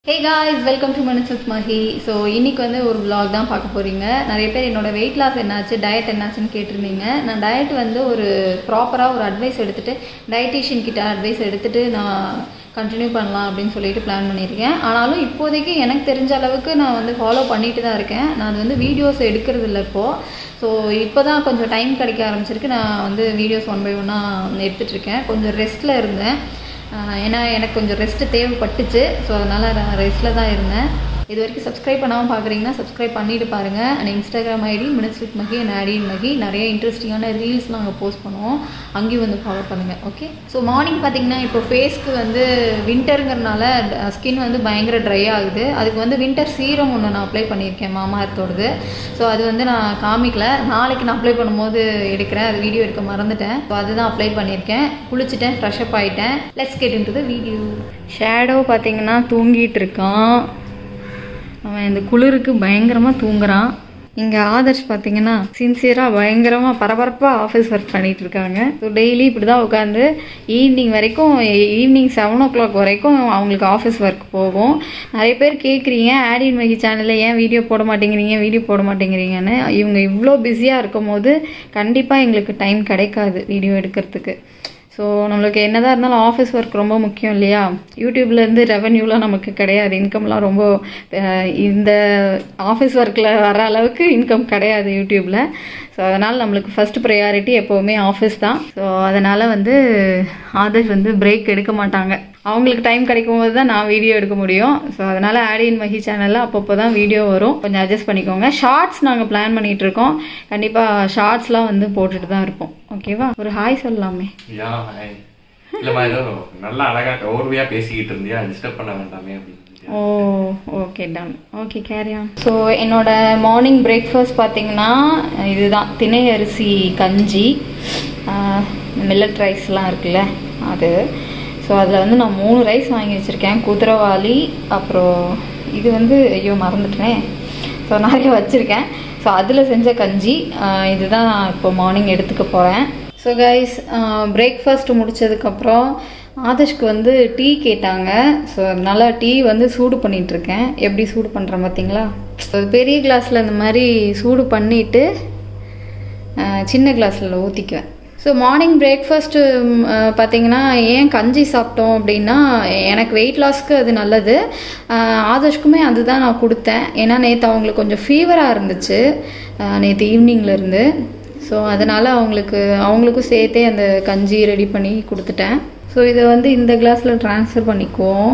Hey guys welcome to minutes with Mahi so இன்னைக்கு வந்து ஒரு vlog தான் பார்க்க போறீங்க நிறைய பேர் என்னோட வெயிட் லாஸ் என்னாச்சு டயட் என்னாச்சுன்னு கேட்டிருந்தீங்க நான் டயட் வந்து ஒரு ப்ராப்பராக ஒரு அட்வைஸ் எடுத்துட்டு டயட்டீஷியன் கிட்ட அட்வைஸ் எடுத்துட்டு நான் கண்டினியூ பண்ணலாம் அப்படின்னு சொல்லிட்டு பிளான் பண்ணியிருக்கேன் ஆனாலும் இப்போதைக்கு எனக்கு தெரிஞ்ச அளவுக்கு நான் வந்து ஃபாலோ பண்ணிட்டு தான் இருக்கேன் நான் அது வந்து வீடியோஸ் எடுக்கிறது இல்லை இப்போது ஸோ இப்போ தான் கொஞ்சம் டைம் கிடைக்க ஆரம்பிச்சிருக்கு நான் வந்து வீடியோஸ் ஒன் பை ஒன்னாக எடுத்துகிட்டு இருக்கேன் கொஞ்சம் ரெஸ்ட்டில் இருந்தேன் ஆஹ் ஏன்னா எனக்கு கொஞ்சம் ரெஸ்ட்டு தேவைப்பட்டுச்சு ஸோ அதனால் நான் ரெஸ்ட்டில் தான் இருந்தேன் இது வரைக்கும் சப்ஸ்கிரைப் பண்ணாமல் பார்க்குறீங்கன்னா சப்ஸ்கிரைப் பண்ணிட்டு பாருங்கள் and Instagram ID minutes with Mahi and ஆடின் மகி நிறைய இன்ட்ரெஸ்டிங்கான ரீல்ஸ்லாம் நாங்கள் போஸ்ட் பண்ணுவோம் அங்கேயும் வந்து ஃபாலோ பண்ணுங்கள் ஓகே ஸோ மார்னிங் பார்த்தீங்கன்னா இப்போ ஃபேஸ்க்கு வந்து வின்டருங்கிறனால ஸ்கின் வந்து பயங்கர ட்ரை ஆகுது அதுக்கு வந்து வின்டர் சீரம் ஒன்று நான் அப்ளை பண்ணியிருக்கேன் மாமா அர்த்தோடது ஸோ அது வந்து நான் காமிக்கல நாளைக்கு நான் அப்ளை பண்ணும்போது எடுக்கிறேன் அது வீடியோ எடுக்க மறந்துட்டேன் ஸோ அதுதான் அப்ளை பண்ணியிருக்கேன் குளிச்சுட்டேன் ஃப்ரெஷ் அப் ஆகிட்டேன் let's get into the video Shadow பார்த்தீங்கன்னா தூங்கிட்டு இருக்கான் அவன் இந்த குளிருக்கு பயங்கரமாக தூங்குறான் இங்கே ஆதர்ஷ் பார்த்தீங்கன்னா சின்சியராக பயங்கரமாக பரபரப்பாக ஆஃபீஸ் ஒர்க் பண்ணிட்டு இருக்காங்க ஸோ டெய்லி இப்படி தான் உட்காந்து ஈவினிங் வரைக்கும் ஈவினிங் செவன் ஓ கிளாக் வரைக்கும் அவங்களுக்கு ஆஃபீஸ் ஒர்க் போகும் நிறைய பேர் கேட்குறீங்க ஆடின் மகி சேனலில் ஏன் வீடியோ போட மாட்டேங்கிறீங்க வீடியோ போட மாட்டேங்கிறீங்கன்னு இவங்க இவ்வளோ பிஸியாக இருக்கும் போது கண்டிப்பாக எங்களுக்கு டைம் கிடைக்காது வீடியோ எடுக்கிறதுக்கு ஸோ நம்மளுக்கு என்னதான் இருந்தாலும் ஆஃபீஸ் ஒர்க் ரொம்ப முக்கியம் இல்லையா யூடியூப்லேருந்து ரெவன்யூலாம் நமக்கு கிடையாது இன்கம்லாம் ரொம்ப அஹ், இந்த ஆஃபீஸ் ஒர்க்கில் வர அளவுக்கு இன்கம் கிடையாது யூடியூப்பில் ஸோ அதனால் நம்மளுக்கு ஃபர்ஸ்ட் ப்ரையாரிட்டி எப்போவுமே ஆஃபீஸ் தான் ஸோ அதனால் வந்து ஆதர்ஷ் வந்து பிரேக் எடுக்க மாட்டாங்க அவங்களுக்கு டைம் கிடைக்கும் போது தான் நான் வீடியோ எடுக்க முடியும் ஸோ அதனால் ஆடியன் மஹி சேனலில் அப்பப்போ தான் வீடியோ வரும் கொஞ்சம் அட்ஜஸ்ட் பண்ணிக்கோங்க ஷார்ட்ஸ் நாங்கள் பிளான் பண்ணிட்டு இருக்கோம் கண்டிப்பாக ஷார்ட்ஸ்லாம் வந்து போட்டுட்டு தான் இருப்போம் ஓகேவா ஒரு ஹாய் சொல்லலாமே யா ஹாய் இல்லம்மா ஏதோ நல்லா அழகா ஓர்வையா பேசிக்கிட்டு இருந்தியா டிஸ்டர்ப் பண்ண வேண்டாமே அப்படின்னு oh okay done okay carry on so என்னோட மார்னிங் பிரேக்ஃபாஸ்ட் பார்த்தீங்கன்னா இதுதான் திணை அரிசி கஞ்சி மில்லட் ரைஸ்லாம் இருக்குல்ல அது ஸோ அதில் வந்து நான் மூணு ரைஸ் வாங்கி வச்சுருக்கேன் குதிரவாளி அப்புறம் இது வந்து ஐயோ மறந்துட்டேனே ஸோ நிறைய வச்சுருக்கேன் ஸோ அதில் செஞ்ச கஞ்சி ஆஹ் இதுதான் நான் இப்போ மார்னிங் எடுத்துக்க போகிறேன் ஸோ கைஸ் பிரேக்ஃபாஸ்ட் முடிச்சதுக்கப்புறம் ஆதர்ஷ்க்கு வந்து டீ கேட்டாங்க ஸோ அதனால டீ வந்து சூடு பண்ணிட்டு இருக்கேன் எப்படி சூடு பண்ணுறேன் பார்த்தீங்களா ஸோ பெரிய கிளாஸில் இந்த மாதிரி சூடு பண்ணிவிட்டு சின்ன கிளாஸில் ஊற்றிக்குவேன் ஸோ மார்னிங் பிரேக்ஃபாஸ்ட்டு பார்த்தீங்கன்னா ஏன் கஞ்சி சாப்பிட்டோம் அப்படின்னா எனக்கு வெயிட் லாஸ்க்கு அது நல்லது ஆஹ் ஆதர்ஷ்க்குமே அதுதான் நான் கொடுத்தேன் ஏன்னா நேற்று அவங்களுக்கு கொஞ்சம் ஃபீவராக இருந்துச்சு நேற்று ஈவினிங்லேருந்து ஸோ அதனால் அவங்களுக்கு அவங்களுக்கும் சேர்த்தே அந்த கஞ்சி ரெடி பண்ணி கொடுத்துட்டேன் ஸோ இதை வந்து இந்த கிளாஸில் ட்ரான்ஸ்ஃபர் பண்ணிக்குவோம்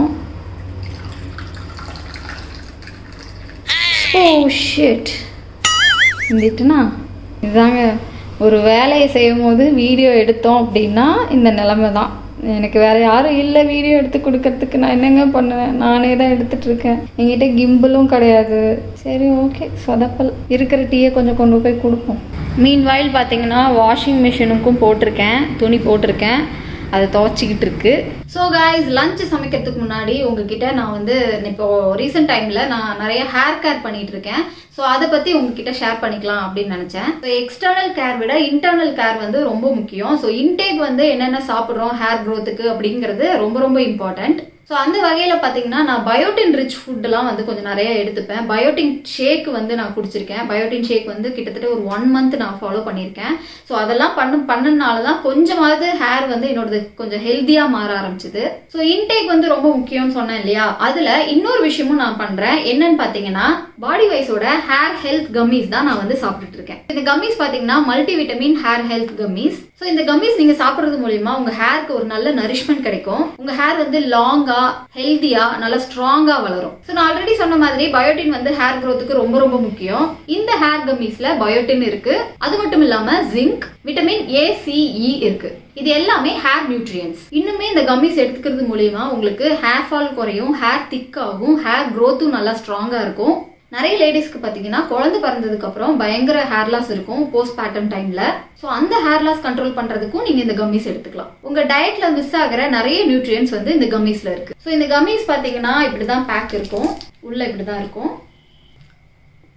ஓ ஷிட் இருந்துட்டுனா இதாங்க ஒரு வேலையை செய்யும் போது வீடியோ எடுத்தோம் அப்படின்னா இந்த நிலமை தான் எனக்கு வேற யாரும் இல்லை வீடியோ எடுத்து கொடுக்கறதுக்கு நான் என்னங்க பண்ணுவேன் நானே தான் எடுத்துட்டு இருக்கேன் என்கிட்ட கிம்பிளும் கிடையாது சரி ஓகே சொதப்பல் இருக்கிற டீயை கொஞ்சம் கொண்டு போய் கொடுப்போம் மீன் வாயில் பார்த்தீங்கன்னா வாஷிங் மிஷினுக்கும் போட்டிருக்கேன் துணி போட்டிருக்கேன் அது துவச்சிக்கிட்டு இருக்கு ஸோ காய்ஸ் லஞ்ச் சமைக்கிறதுக்கு முன்னாடி உங்ககிட்ட நான் வந்து இப்போ ரீசெண்ட் டைம்ல நான் நிறைய ஹேர் கேர் பண்ணிட்டு இருக்கேன் ஸோ அதை பத்தி உங்ககிட்ட ஷேர் பண்ணிக்கலாம் அப்படின்னு நினைச்சேன் ஸோ எக்ஸ்டர்னல் கேர் விட இன்டர்னல் கேர் வந்து ரொம்ப முக்கியம் ஸோ இன்டேக் வந்து என்னென்ன சாப்பிட்றோம் ஹேர் க்ரோத்துக்கு அப்படிங்கிறது ரொம்ப ரொம்ப இம்பார்ட்டன்ட் ஸோ அந்த வகையில் பார்த்தீங்கன்னா நான் பயோட்டின் ரிச் ஃபுட்டெல்லாம் வந்து கொஞ்சம் நிறைய எடுத்துப்பேன் பயோட்டின் ஷேக் வந்து நான் குடிச்சிருக்கேன் பயோட்டின் ஷேக் வந்து கிட்டத்தட்ட ஒரு ஒன் மந்த் நான் ஃபாலோ பண்ணியிருக்கேன் ஸோ அதெல்லாம் பண்ண பண்ணனால தான் கொஞ்சமாவது ஹேர் வந்து என்னோடது கொஞ்சம் ஹெல்த்தியாக மாற ஆரம்பிச்சுது ஸோ இன்டேக் வந்து ரொம்ப முக்கியம்னு சொன்னேன் இல்லையா அதில் இன்னொரு விஷயமும் நான் பண்ணுறேன் என்னன்னு பார்த்தீங்கன்னா பாடி வைஸோட ஹேர் ஹெல்த் கம்மிஸ் தான் நான் வந்து சாப்பிட்டுட்டு இருக்கேன் இந்த கம்மிஸ் பார்த்தீங்கன்னா multi vitamin hair health gummies so இந்த கம்மிஸ் நீங்க சாப்பிட்றது மூலியமா உங்க ஹேருக்கு ஒரு நல்ல நரிஷ்மெண்ட் கிடைக்கும் உங்க ஹேர் வந்து லாங்கா ஹெல்தியா நல்லா ஸ்ட்ராங்கா வளரும் ஸோ நான் ஆல்ரெடி சொன்ன மாதிரி பயோட்டின் வந்து ஹேர் க்ரோத்துக்கு ரொம்ப ரொம்ப முக்கியம் இந்த ஹேர் கம்மிஸ்ல பயோட்டின் இருக்கு அது மட்டும் இல்லாம ஜிங்க் விட்டமின் ஏ சிஇ இருக்கு இது எல்லாமே ஹேர் நியூட்ரியன்ஸ் இன்னுமே இந்த கம்மிஸ் எடுத்துக்கிறது மூலியமா உங்களுக்கு ஹேர் ஃபால் குறையும் ஹேர் திக் ஆகும் ஹேர் க்ரோத்தும் நல்லா ஸ்ட்ராங்கா இருக்கும் நிறைய லேடிஸ்க்கு பார்த்தீங்கன்னா குழந்தை பிறந்ததுக்கு அப்புறம் பயங்கர ஹேர் லாஸ் இருக்கும் போஸ்ட் பேட்டன் டைம்ல ஸோ அந்த ஹேர் லாஸ் கண்ட்ரோல் பண்றதுக்கும் நீங்க இந்த கம்மிஸ் எடுத்துக்கலாம் உங்க டயட்ல மிஸ் ஆகிற நிறைய நியூட்ரியன்ஸ் வந்து இந்த கம்மிஸ்ல இருக்கு ஸோ இந்த கம்மிஸ் பார்த்தீங்கன்னா இப்படிதான் பேக் இருக்கும் உள்ள இப்படிதான் இருக்கும்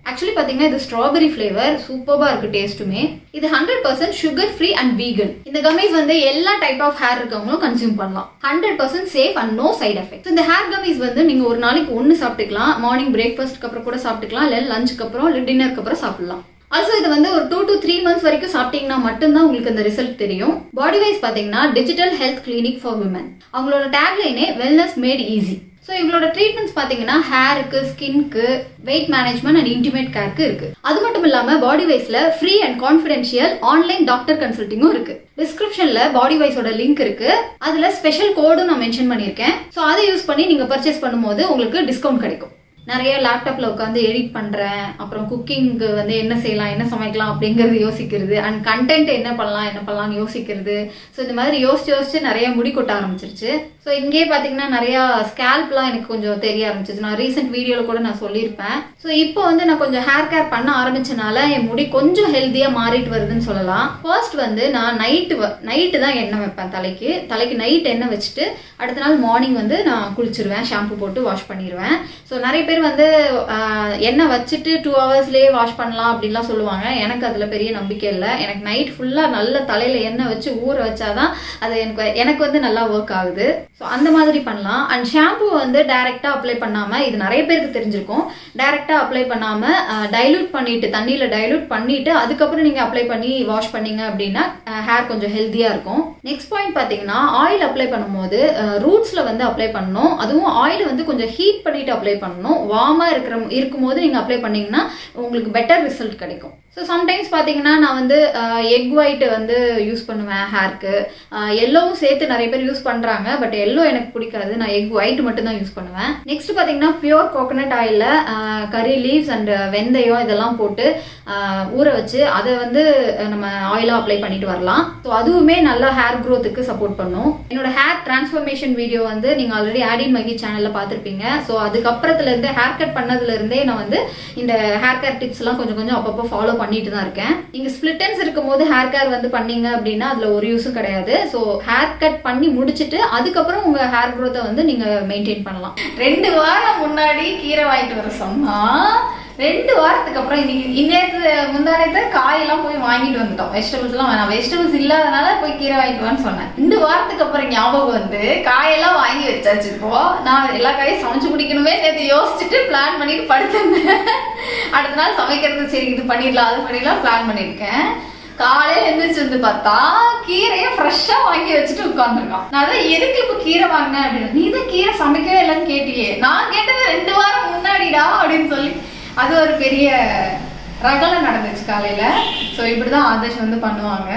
ஆக்சுவலி பார்த்தீங்கன்னா இது ஸ்ட்ராபெரி ஃப்ளேவர் சூப்பராக இருக்கு டேஸ்ட்டுமே இது hundred percent sugar free and vegan இந்த கமீஸ் வந்து எல்லா டைப் ஆஃப் ஹேர் இருக்கவங்களும் கன்சியூம் பண்ணலாம் hundred percent safe and no side effect இந்த ஹேர் கமீஸ் வந்து நீங்க ஒரு நாளைக்கு ஒன்று சாப்பிட்டுக்கலாம் மார்னிங் பிரேக்ஃபாஸ்ட்க்கு அப்புறம் கூட சாப்பிட்டுக்கலாம் இல்லை லஞ்சுக்கு அப்புறம் இல்லை டின்னருக்கு அப்புறம் சாப்பிடலாம் ஆல்சோ இது வந்து ஒரு டூ டு த்ரீ மந்த்ஸ் வரைக்கும் சாப்பிட்டீங்கன்னா மட்டும்தான் உங்களுக்கு அந்த ரிசல்ட் தெரியும் பாடி வைஸ் பார்த்தீங்கன்னா digital health clinic for women அவங்களோட டேக்லைனே வெல்னஸ் மேட் ஈஸி ஸோ இவங்களோட ட்ரீட்மெண்ட்ஸ் பார்த்தீங்கன்னா ஹேருக்கு ஸ்கின்க்கு வெயிட் மேனேஜ்மெண்ட் அண்ட் இன்டிமேட் கேருக்கு இருக்கு அது மட்டும் இல்லாம பாடி வைஸ்ல free and confidential online doctor கன்சல்டிங்கும் இருக்கு டிஸ்கிரிப்ஷன்ல பாடி வைஸோட லிங்க் இருக்கு அதுல ஸ்பெஷல் கோடும் நான் மென்ஷன் பண்ணியிருக்கேன் ஸோ அதை யூஸ் பண்ணி நீங்க பர்ச்சேஸ் பண்ணும்போது உங்களுக்கு டிஸ்கவுண்ட் கிடைக்கும் நிறைய லேப்டாப்ல உட்காந்து எடிட் பண்றேன் அப்புறம் குக்கிங்க்கு வந்து என்ன செய்யலாம் என்ன சமைக்கலாம் அப்படிங்கறது யோசிக்கிறது அண்ட் கண்டென்ட் என்ன பண்ணலாம் என்ன பண்ணலாம்னு யோசிக்கிறது ஸோ இந்த மாதிரி யோசிச்சு யோசிச்சு நிறைய முடி கொட்ட ஆரம்பிச்சிருச்சு ஸோ இங்கேயே பார்த்தீங்கன்னா நிறைய ஸ்கேல்ப்லாம் எனக்கு கொஞ்சம் தெரிய ஆரம்பிச்சிச்சு நான் ரீசெண்ட் வீடியோவில் கூட நான் சொல்லியிருப்பேன் ஸோ இப்போ வந்து நான் கொஞ்சம் ஹேர் கேர் பண்ண ஆரம்பிச்சனால என் முடி கொஞ்சம் ஹெல்த்தியாக மாறிட்டு வருதுன்னு சொல்லலாம் ஃபர்ஸ்ட் வந்து நான் நைட்டு நைட்டு தான் எண்ணெய் வைப்பேன் தலைக்கு தலைக்கு நைட் எண்ணெய் வச்சுட்டு அடுத்த நாள் மார்னிங் வந்து நான் குளிச்சிருவேன் ஷாம்பு போட்டு வாஷ் பண்ணிடுவேன் ஸோ நிறைய பேர் வந்து ஆஹ், எண்ணெய் வச்சுட்டு டூ ஹவர்ஸ்லேயே வாஷ் பண்ணலாம் அப்படின்லாம் சொல்லுவாங்க எனக்கு அதில் பெரிய நம்பிக்கை இல்லை எனக்கு நைட் ஃபுல்லாக நல்ல தலையில் எண்ணெய் வச்சு ஊற வச்சாதான் அது எனக்கு எனக்கு வந்து நல்லா ஒர்க் ஆகுது ஸோ அந்த மாதிரி பண்ணலாம் அண்ட் ஷாம்பு வந்து டைரெக்டாக அப்ளை பண்ணாமல் இது நிறைய பேருக்கு தெரிஞ்சிருக்கும் டைரெக்டாக அப்ளை பண்ணாமல் டைலூட் பண்ணிட்டு தண்ணியில் டைலூட் பண்ணிட்டு அதுக்கப்புறம் நீங்கள் அப்ளை பண்ணி வாஷ் பண்ணீங்க அப்படின்னா ஹேர் கொஞ்சம் ஹெல்த்தியாக இருக்கும் நெக்ஸ்ட் பாயிண்ட் பார்த்தீங்கன்னா ஆயில் அப்ளை பண்ணும்போது ரூட்ஸில் வந்து அப்ளை பண்ணணும் அதுவும் ஆயில் வந்து கொஞ்சம் ஹீட் பண்ணிட்டு அப்ளை பண்ணணும் வார்மாக இருக்கிற இருக்கும்போது நீங்கள் அப்ளை பண்ணீங்கன்னா உங்களுக்கு பெட்டர் ரிசல்ட் கிடைக்கும் ஸோ சம்டைம்ஸ் பார்த்தீங்கன்னா நான் வந்து எக் ஒயிட் வந்து யூஸ் பண்ணுவேன் ஹேர்க்கு எல்லோவும் சேர்த்து நிறைய பேர் யூஸ் பண்ணுறாங்க பட் எல்லோ எனக்கு பிடிக்காது நான் எக் ஒயிட் மட்டும் தான் யூஸ் பண்ணுவேன் நெக்ஸ்ட் பார்த்தீங்கன்னா பியூர் கோகனட் ஆயிலில் கறி லீவ்ஸ் அண்ட் வெந்தயம் இதெல்லாம் போட்டு ஆஹ், ஊற வச்சு அதை வந்து அஹ், நம்ம ஆயிலாக அப்ளை பண்ணிட்டு வரலாம் ஸோ அதுவுமே நல்லா ஹேர் க்ரோத்துக்கு சப்போர்ட் பண்ணும் என்னோட ஹேர் டிரான்ஸ்ஃபர்மேஷன் வீடியோ வந்து நீங்கள் ஆல்ரெடி ஆடின் மகி சேனலில் பார்த்துருப்பீங்க ஸோ அதுக்கப்புறத்துல இருந்து ஹேர் கட் பண்ணதுல இருந்தே நான் வந்து இந்த ஹேர் கேர் டிப்ஸ் எல்லாம் கொஞ்சம் கொஞ்சம் அப்பப்போ ஃபாலோ பண்ணிட்டு தான் இருக்கேன் நீங்க ஸ்பிளிட்டன்ஸ் இருக்கும்போது ஹேர் கேர் வந்து பண்ணீங்க அப்படின்னா அதுல ஒரு யூஸும் கிடையாது ஸோ ஹேர் கட் பண்ணி முடிச்சிட்டு அதுக்கப்புறம் உங்க ஹேர் க்ரோத்தை வந்து நீங்க மெயின்டைன் பண்ணலாம் ரெண்டு வாரம் முன்னாடி கீரை வாங்கிட்டு வர சொன்னா ரெண்டு வாரத்துக்கு அப்புறம் இன்னைக்கு இன்னேத்து முந்தானத்தை காயெல்லாம் போய் வாங்கிட்டு வந்துட்டோம் வெஜிடபிள்ஸ் எல்லாம் வேணாம் வெஜிடபிள்ஸ் இல்லாதனால போய் கீரை வாங்கிட்டு வான்னு சொன்னேன் ரெண்டு வாரத்துக்கு அப்புறம் ஞாபகம் வந்து காயெல்லாம் வாங்கி வச்சாச்சு இப்போ நான் எல்லா காயும் சமைச்சு குடிக்கணுமே நேற்று யோசிச்சுட்டு பிளான் பண்ணிட்டு படுத்திருந்தேன் அடுத்த நாள் சமைக்கிறது சரி இது பண்ணிடலாம் அது பண்ணிடலாம் பிளான் பண்ணியிருக்கேன் காலையில எந்திரிச்சு வந்து பார்த்தா கீரையை ஃப்ரெஷ்ஷா வாங்கி வச்சுட்டு உட்காந்துருக்கான் நான் அதான் எதுக்கு இப்ப கீரை வாங்கினேன் அப்படின்னு நீ தான் கீரை சமைக்கவே இல்லைன்னு கேட்டியே நான் கேட்டது ரெண்டு வாரம் முன்னாடிடா அப்படின்னு சொல்லி அது ஒரு பெரிய ரகலம் நடந்துச்சு காலையில ஸோ இப்படிதான் ஆதர்ஷ் வந்து பண்ணுவாங்க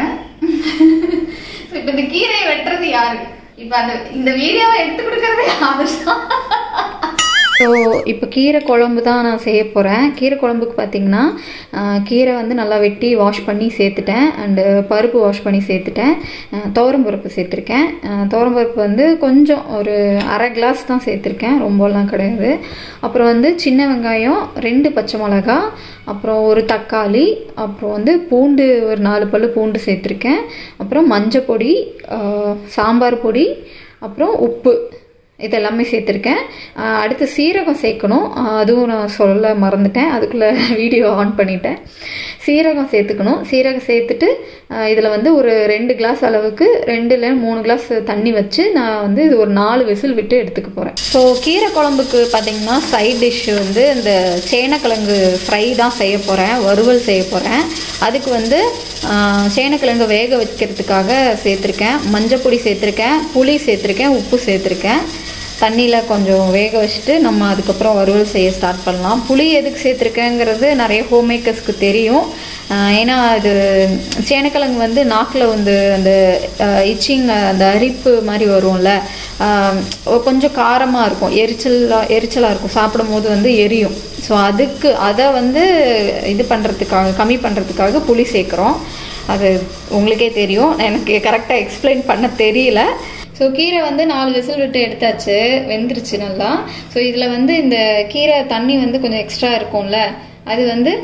ஸோ இப்போ இந்த கீரையை வெட்டுறது யாரு இப்போ அந்த இந்த வீடியோவை எடுத்து கொடுக்கறதே ஆதர்ஷ் தான் ஸோ இப்போ கீரை குழம்பு தான் நான் செய்ய போகிறேன் கீரை குழம்புக்கு பார்த்தீங்கன்னா ஆஹ், கீரை வந்து நல்லா வெட்டி வாஷ் பண்ணி சேர்த்துட்டேன் அண்டு பருப்பு வாஷ் பண்ணி சேர்த்துட்டேன் ஆஹ், துவரம் பருப்பு சேர்த்துருக்கேன் ஆஹ், துவரம் பருப்பு வந்து கொஞ்சம் ஒரு அரை கிளாஸ் தான் சேர்த்துருக்கேன் ரொம்பலாம் கிடையாது அப்புறம் வந்து சின்ன வெங்காயம் ரெண்டு பச்சை மிளகா அப்புறம் ஒரு தக்காளி அப்புறம் வந்து பூண்டு ஒரு நாலு பல்லு பூண்டு சேர்த்துருக்கேன் அப்புறம் மஞ்சள் பொடி ஆஹ், சாம்பார் பொடி அப்புறம் உப்பு இது எல்லாமே சேர்த்துருக்கேன் ஆஹ் அடுத்து சீரகம் சேர்க்கணும் ஆஹ் அதுவும் நான் சொல்ல மறந்துட்டேன் அதுக்குள்ளே வீடியோ ஆன் பண்ணிட்டேன் சீரகம் சேர்த்துக்கணும் சீரகம் சேர்த்துட்டு இதில் வந்து ஒரு ரெண்டு கிளாஸ் அளவுக்கு ரெண்டு இல்லை மூணு கிளாஸ் தண்ணி வச்சு நான் வந்து இது ஒரு நாலு விசில் விட்டு எடுத்துக்க போகிறேன் ஸோ கீரை குழம்புக்கு பார்த்தீங்கன்னா சைட் டிஷ் வந்து இந்த சேனக்கிழங்கு ஃப்ரை தான் செய்ய போகிறேன் வறுவல் செய்ய போகிறேன் அதுக்கு வந்து ஆஹ், சேனக்கிழங்கு வேக வைக்கிறதுக்காக சேர்த்துருக்கேன் மஞ்சள் பொடி சேர்த்துருக்கேன் புளி சேர்த்துருக்கேன் உப்பு சேர்த்துருக்கேன் தண்ணியில் கொஞ்சம் வேக வச்சுட்டு நம்ம அதுக்கப்புறம் வறுவல் செய்ய ஸ்டார்ட் பண்ணலாம் புளி எதுக்கு சேர்த்துருக்கேங்கிறது நிறைய ஹோம் மேக்கர்ஸ்க்கு தெரியும் ஆஹ் ஏன்னா இது சேனக்கிழங்கு வந்து நாக்கில் வந்து அந்த இச்சிங் அந்த அரிப்பு மாதிரி வரும்ல ஆஹ் கொஞ்சம் காரமாக இருக்கும் எரிச்சலாக எரிச்சலாக இருக்கும் சாப்பிடும்போது வந்து எரியும் ஸோ அதுக்கு அதை வந்து இது பண்ணுறதுக்காக கம்மி பண்ணுறதுக்காக புளி சேர்க்குறோம் அது உங்களுக்கே தெரியும் எனக்கு கரெக்டாக எக்ஸ்பிளைன் பண்ண தெரியல ஸோ கீரை வந்து நாலு விசில் விட்டு எடுத்தாச்சு வெந்துருச்சு நல்லா ஸோ இதில் வந்து இந்த கீரை தண்ணி வந்து கொஞ்சம் எக்ஸ்ட்ரா இருக்கும்ல அது வந்து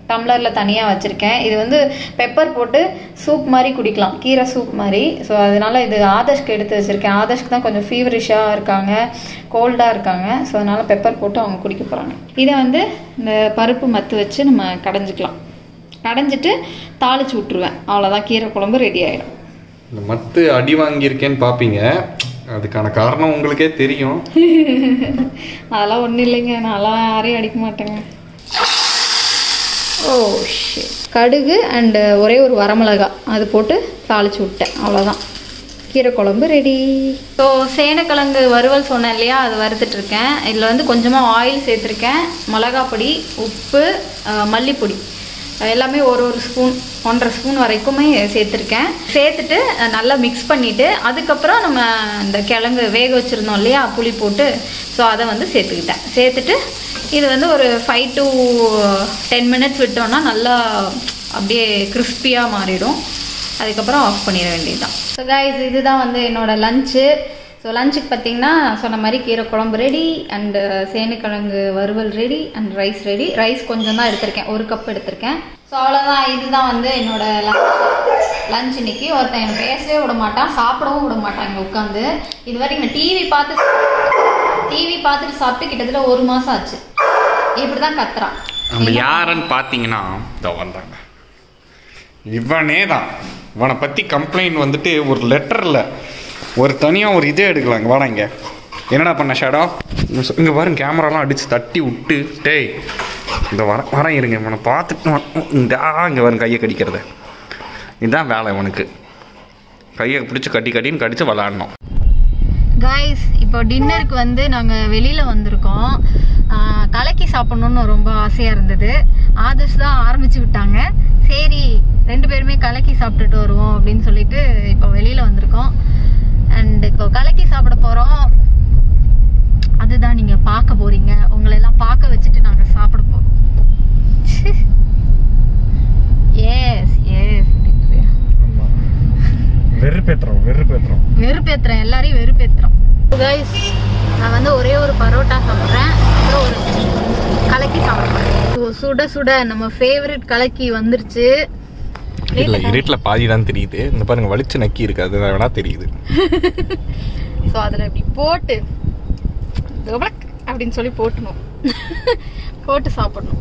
டம்ளரில் தனியாக வச்சுருக்கேன் இது வந்து பெப்பர் போட்டு சூப் மாதிரி குடிக்கலாம் கீரை சூப் மாதிரி ஸோ அதனால இது ஆதர்ஷ்க்கு எடுத்து வச்சுருக்கேன் ஆதர்ஷ்க்கு தான் கொஞ்சம் ஃபீவரிஷாக இருக்காங்க கோல்டாக இருக்காங்க ஸோ அதனால பெப்பர் போட்டு அவங்க குடிக்க போகிறாங்க இதை வந்து இந்த பருப்பு மத்து வச்சு நம்ம கடைஞ்சிக்கலாம் கடைஞ்சிட்டு தாளிச்சு விட்ருவேன் அவ்வளோதான் கீரை குழம்பு ரெடி ஆகிடும் இந்த மத்து அடி வாங்கியிருக்கேன்னு பார்ப்பீங்க அதுக்கான காரணம் உங்களுக்கே தெரியும் அதெல்லாம் ஒன்றும் இல்லைங்க நான்லாம் யாரையும் அடிக்க மாட்டேங்க ஓ shit. கடுகு அண்டு ஒரே ஒரு வரமிளகா அது போட்டு தாளிச்சு விட்டேன் அவ்வளோதான் கீரை குழம்பு ரெடி ஸோ சேனக்கிழங்கு வறுவல் சொன்னேன் இல்லையா அது வறுத்துட்டு இருக்கேன் இதில் வந்து கொஞ்சமாக ஆயில் சேர்த்துருக்கேன் மிளகா பொடி உப்பு அஹ், மல்லிப்பொடி எல்லாமே ஒரு ஒரு ஸ்பூன் ஒன்றரை ஸ்பூன் வரைக்குமே சேர்த்துருக்கேன் சேர்த்துட்டு அஹ், நல்லா மிக்ஸ் பண்ணிவிட்டு அதுக்கப்புறம் நம்ம இந்த கிழங்கு வேக வச்சுருந்தோம் இல்லையா புளி போட்டு ஸோ அதை வந்து சேர்த்துக்கிட்டேன் சேர்த்துட்டு இது வந்து ஒரு ஃபைவ் டு டென் மினிட்ஸ் விட்டோம்னா நல்லா அப்படியே கிறிஸ்பியாக மாறிடும் அதுக்கப்புறம் ஆஃப் பண்ணிட வேண்டியதுதான் ஸோ கைஸ் இதுதான் வந்து என்னோட லஞ்சு ஸோ லஞ்சுக்கு பார்த்தீங்கன்னா சொன்ன மாதிரி கீரை குழம்பு ரெடி அண்டு சேனுக்கிழங்கு வறுவல் ready and rice ready rice கொஞ்சம் தான் எடுத்திருக்கேன் ஒரு கப் எடுத்திருக்கேன் ஸோ அவ்வளோதான் இதுதான் வந்து என்னோட லஞ்ச் இன்னைக்கு ஒருத்தன் எனக்கு பேசவே விட மாட்டான் சாப்பிடவும் விட மாட்டான் இங்கே உட்காந்து இது வரைக்கும் டிவி பார்த்து டிவி பார்த்துட்டு சாப்பிட்டு கிட்டத்தட்ட ஒரு மாதம் ஆச்சு இப்படி தான் கத்துறான் நம்ம யாருன்னு பார்த்தீங்கன்னா இதோ வந்தாங்க இவனே தான் இவனை பற்றி கம்ப்ளைண்ட் வந்துட்டு ஒரு லெட்டரில் ஒரு தனியாக ஒரு இதே எடுக்கலாங்க வாடா இங்கே என்னடா பண்ண ஷேடோ இங்கே பாருங்க கேமராலாம் அடித்து தட்டி விட்டு டேய் இந்த வர வரேன் இருங்க இவனை பார்த்துட்டு இந்த இங்கே வரும் கையை கடிக்கிறத இதுதான் வேலை இவனுக்கு கையை பிடிச்சி கட்டி கட்டின்னு கடிச்சு விளாடணும் காய்ஸ் இப்போ டின்னருக்கு வந்து நாங்கள் வெளியில் வந்திருக்கோம் ஆஹ் கலக்கி சாப்பிட்ணுன்னு ரொம்ப ஆசையாக இருந்தது ஆதர்ஷ் தான் ஆரம்பிச்சு விட்டாங்க சரி ரெண்டு பேருமே கலக்கி சாப்பிட்டுட்டு வருவோம் அப்படின்னு சொல்லிட்டு இப்போ வெளியில் வந்திருக்கோம் அண்ட் இப்போ கலக்கி சாப்பிட போகிறோம் அதுதான் நீங்கள் பார்க்க போறீங்க உங்களை எல்லாம் பார்க்க வச்சுட்டு நாங்கள் சாப்பிட போகிறோம் எஸ் எஸ் வெறுப்பேற்றுறோம் வெறுப்பேற்றுறோம் வெறுப்பேத்துறேன் எல்லாரையும் வெறுப்பேத்துறோம் கைஸ் நான் வந்து ஒரே ஒரு பரோட்டா சாப்பிட்றேன் அப்புறம் ஒரு கலக்கி சாப்பிட்றேன் ஸோ சுட சுட நம்ம ஃபேவரட் கலக்கி வந்துருச்சு இல்லை இருட்டில் பாதி தான் தெரியுது இந்த பாருங்க வலிச்சு நக்கி இருக்கு அது வேணா தெரியுது ஸோ அதில் இப்படி போட்டு துபலக் அப்படின்னு சொல்லி போட்டணும் போட்டு சாப்பிடணும்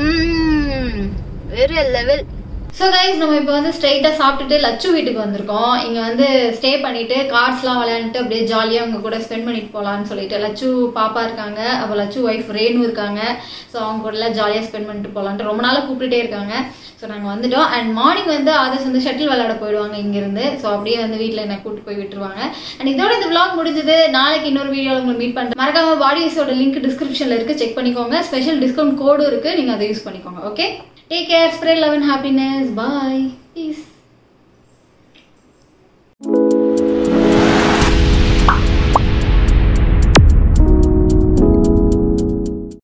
வெரி லெவல் ஸோ கைஸ் நம்ம இப்போ வந்து ஸ்ட்ரைட்டாக சாப்பிட்டுட்டு லச்சு வீட்டுக்கு வந்திருக்கோம் இங்கே வந்து ஸ்டே பண்ணிட்டு கார்ட்ஸ்லாம் விளையாண்டுட்டு அப்படியே ஜாலியாக அவங்க கூட ஸ்பெண்ட் பண்ணிட்டு போகலான்னு சொல்லிட்டு லச்சு பாப்பா இருக்காங்க அப்போ லச்சு ஒய்ஃப் ரேணு இருக்காங்க ஸோ அவங்க கூட ஜாலியாக ஸ்பெண்ட் பண்ணிட்டு போகலான்ட்டு ரொம்ப நாளாக கூப்பிட்டுட்டே இருக்காங்க ஸோ நாங்கள் வந்துட்டோம் அண்ட் மார்னிங் வந்து ஆதர்ஸ் வந்து ஷட்டில் விளையாட போயிடுவாங்க இங்கேருந்து ஸோ அப்படியே வந்து வீட்டில் என்ன கூப்பிட்டு போய் விட்டுருவாங்க அண்ட் இதோட இந்த vlog முடிஞ்சது நாளைக்கு இன்னொரு வீடியோவில் உங்களை மீட் பண்ணுறேன் மறக்காம பாடிஸோட லிங்க் டிஸ்கிரிப்ஷனில் இருக்கு செக் பண்ணிக்கோங்க ஸ்பெஷல் டிஸ்கவுண்ட் கோடும் இருக்கு நீங்கள் அதை யூஸ் பண்ணிக்கோங்க okay take care spread love and happiness bye piece